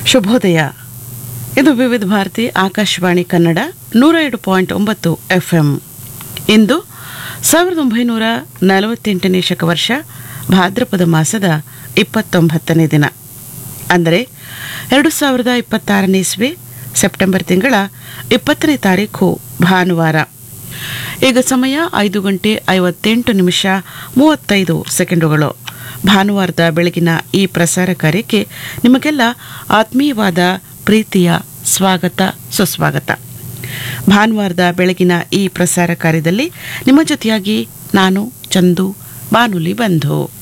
ಶುಭೋದಯ ಇದು ವಿವಿಧ ಭಾರತಿ ಆಕಾಶವಾಣಿ ಕನ್ನಡ ನೂರ ಎರಡು ಪಾಯಿಂಟ್ ಒಂಬತ್ತು ಎಫ್ ಎಂ ಇಂದು ಸಾವಿರದ ಒಂಬೈನೂರ ನಲವತ್ತೆಂಟನೇ ಶಕವರ್ಷ ಭಾದ್ರಪದ ಮಾಸದ ಇಪ್ಪತ್ತೊಂಬತ್ತನೇ ದಿನ ಅಂದರೆ ಎರಡು ಸಾವಿರದ ಇಪ್ಪತ್ತಾರನೇ ಇಸ್ವಿ ಸೆಪ್ಟೆಂಬರ್ ತಿಂಗಳ ಇಪ್ಪತ್ತನೇ ತಾರೀಖು ಭಾನುವಾರ ಈಗ ಸಮಯ ಐದು ಗಂಟೆ ಐವತ್ತೆಂಟು ನಿಮಿಷ ಮೂವತ್ತೈದು ಸೆಕೆಂಡುಗಳು ಭಾನುವಾರದ ಬೆಳಗಿನ ಈ ಪ್ರಸಾರ ಕಾರ್ಯಕ್ಕೆ ನಿಮಗೆಲ್ಲ ಆತ್ಮೀಯವಾದ ಪ್ರೀತಿಯ ಸ್ವಾಗತ ಸುಸ್ವಾಗತ ಭಾನುವಾರದ ಬೆಳಗಿನ ಈ ಪ್ರಸಾರ ಕಾರ್ಯದಲ್ಲಿ ನಿಮ್ಮ ಜೊತೆಯಾಗಿ ನಾನು ಚಂದು ಬಾನುಲಿ ಬಂಧು